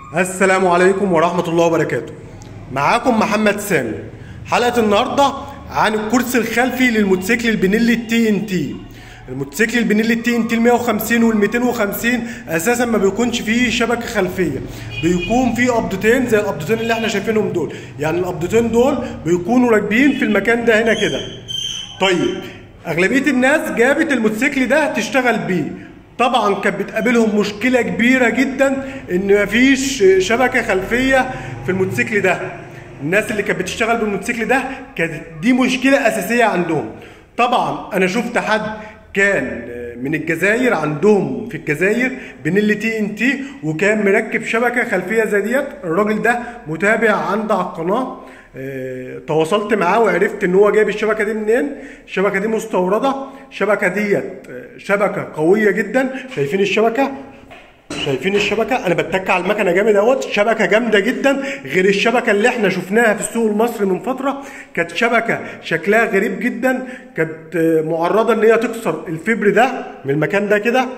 السلام عليكم ورحمة الله وبركاته معاكم محمد سامي حلقة النهاردة عن الكرسي الخلفي للموتوسيكل البنيلي التي ان تي الموتوسيكل البنيلي التي ان تي ال 150 وال 250 اساسا ما بيكونش فيه شبكه خلفيه بيكون فيه قبضتين زي القبضتين اللي احنا شايفينهم دول يعني القبضتين دول بيكونوا راكبين في المكان ده هنا كده طيب اغلبيه الناس جابت الموتوسيكل ده تشتغل بيه طبعا كانت بتقابلهم مشكله كبيره جدا ان مفيش شبكه خلفيه في الموتوسيكل ده الناس اللي كانت بتشتغل بالموتوسيكل ده كانت دي مشكله اساسيه عندهم طبعا انا شفت حد كان من الجزائر عندهم في الجزائر بنيل تي ان تي وكان مركب شبكه خلفيه زي ديت الراجل ده متابع عندي على القناه اه تواصلت معاه وعرفت ان هو جايب الشبكه دي منين الشبكه دي مستورده الشبكه ديت شبكه قويه جدا شايفين الشبكه شايفين الشبكه انا بتك على المكنه جامد اهوت شبكه جامده جدا غير الشبكه اللي احنا شفناها في السوق المصري من فتره كانت شبكه شكلها غريب جدا كانت معرضه ان هي تكسر الفبر ده من المكان ده كده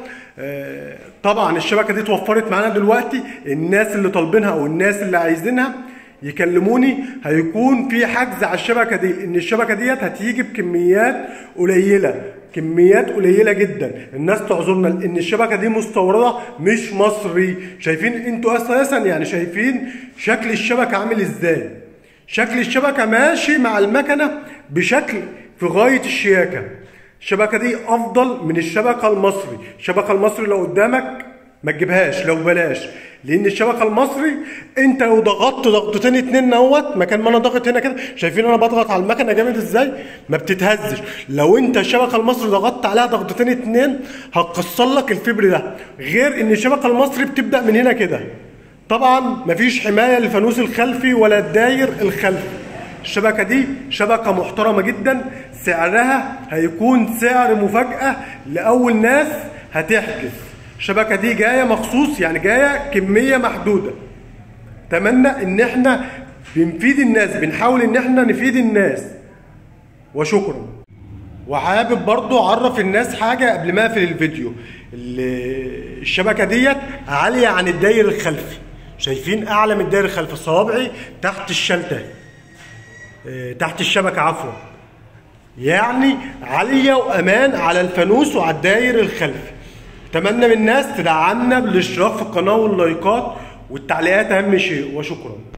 طبعا الشبكه دي اتوفرت معانا دلوقتي الناس اللي طالبينها او الناس اللي عايزينها يكلموني هيكون في حجز على الشبكه دي ان الشبكه ديت هتيجي بكميات قليله كميات قليله جدا الناس تعذرنا ان الشبكه دي مستورده مش مصري شايفين انتوا اساسا يعني شايفين شكل الشبكه عامل ازاي شكل الشبكه ماشي مع المكنه بشكل في غايه الشياكه الشبكه دي افضل من الشبكه المصري الشبكه المصري لو قدامك ما تجيبهاش لو بلاش لان الشبكه المصري انت لو ضغطت ضغطتين اتنين اهوت مكان ما انا ضاغط هنا كده شايفين انا بضغط على المكنه جامد ازاي ما بتتهزش لو انت الشبكه المصري ضغطت عليها ضغطتين اتنين هتكسر لك الفبر ده غير ان الشبكه المصري بتبدا من هنا كده طبعا مفيش حمايه للفانوس الخلفي ولا الداير الخلفي الشبكه دي شبكه محترمه جدا سعرها هيكون سعر مفاجاه لاول ناس هتحجز الشبكه دي جايه مخصوص يعني جايه كميه محدوده اتمنى ان احنا بنفيد الناس بنحاول ان احنا نفيد الناس وشكرا وحابب برضو اعرف الناس حاجه قبل ما اقفل الفيديو الشبكه ديت عاليه عن الداير الخلفي شايفين اعلى من الداير الخلفي صوابعي تحت الشلته تحت الشبكه عفوا يعني عاليه وامان على الفانوس وعلى الداير الخلفي اتمنى من الناس تدعمنا بالاشتراك في القناه واللايكات والتعليقات اهم شيء وشكرا